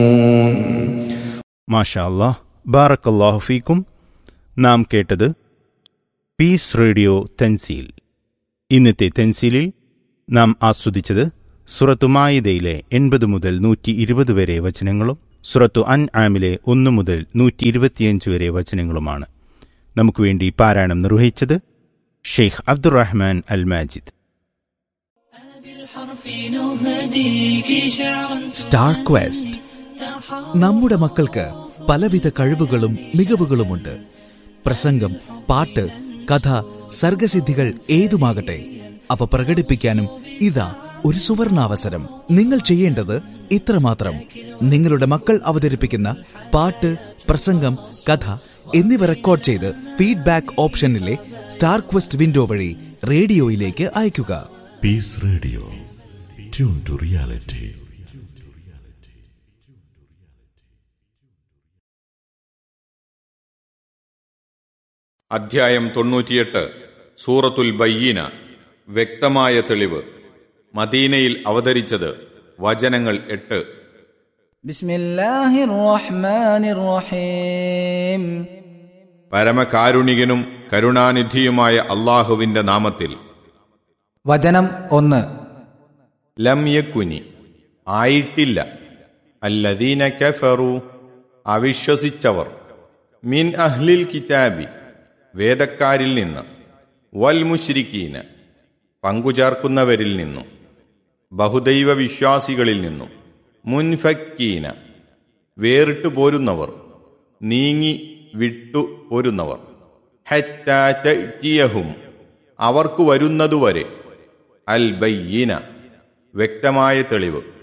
മാഷാ അല്ലാഹ് ബാറക്കല്ലാഹു ഫീക്കും നാം കേട്ടത് പീസ് റേഡിയോ തെൻസീൽ ഇന്നത്തെ തെൻസീലിൽ നാം ആസ്വദിച്ചത് സുറത്തു മായിദയിലെ എൺപത് മുതൽ നൂറ്റി ഇരുപത് വരെ വചനങ്ങളും സുറത്തു അൻ ആമിലെ ഒന്ന് മുതൽ നൂറ്റി ഇരുപത്തിയഞ്ച് വരെ വചനങ്ങളുമാണ് നമുക്ക് വേണ്ടി പാരായണം നിർവഹിച്ചത് Sheikh Abdurrahman al Majid star quest നമ്മുടെ മക്കൾക്ക് പലവിധ കഴിവുകളും മികവുകളുമുണ്ട് പ്രസംഗം പാട്ട് കഥ സർഗസിദ്ധികൾ ഏതുമാകട്ടെ അവ പ്രകടിപ്പിക്കാനും ഇതാ ഒരു സുവർണാവസരം നിങ്ങൾ ചെയ്യേണ്ടത് ഇത്രമാത്രം നിങ്ങളുടെ മക്കൾ അവതരിപ്പിക്കുന്ന പാട്ട് പ്രസംഗം കഥ എന്നിവ റെക്കോർഡ് ചെയ്ത് ഫീഡ്ബാക്ക് ഓപ്ഷനിലെ സ്റ്റാർ ക്വസ്റ്റ് വിൻഡോ വഴി റേഡിയോയിലേക്ക് അയയ്ക്കുക Peace Radio. Tune to reality. അധ്യായം തൊണ്ണൂറ്റിയെട്ട് സൂറത്തുൽ ബയ്യീന വ്യക്തമായ തെളിവ് മദീനയിൽ അവതരിച്ചത് വചനങ്ങൾ എട്ട് بسم الله الرحمن الرحيم പരമകാരുണികനും കരുണാനിധിയുമായ അള്ളാഹുവിന്റെ നാമത്തിൽ വചനം ഒന്ന് ലം യക്കുനി ആയിട്ടില്ല അല്ലദീന കഫറു അവിശ്വസിച്ചവർ മിൻ അഹ്ലിൽ കിതാബി വേദക്കാരിൽ നിന്ന് വൽ മുശ്രിക്കീന പങ്കുചേർക്കുന്നവരിൽ നിന്നു ബഹുദൈവ വിശ്വാസികളിൽ നിന്നു മുൻഫക്കീന വേറിട്ടു പോരുന്നവർ നീങ്ങി വിട്ടു പോരുന്നവർ ഹറ്റാറ്റഹും അവർക്ക് വരുന്നതുവരെ അൽ ബയ്യീന വ്യക്തമായ തെളിവ്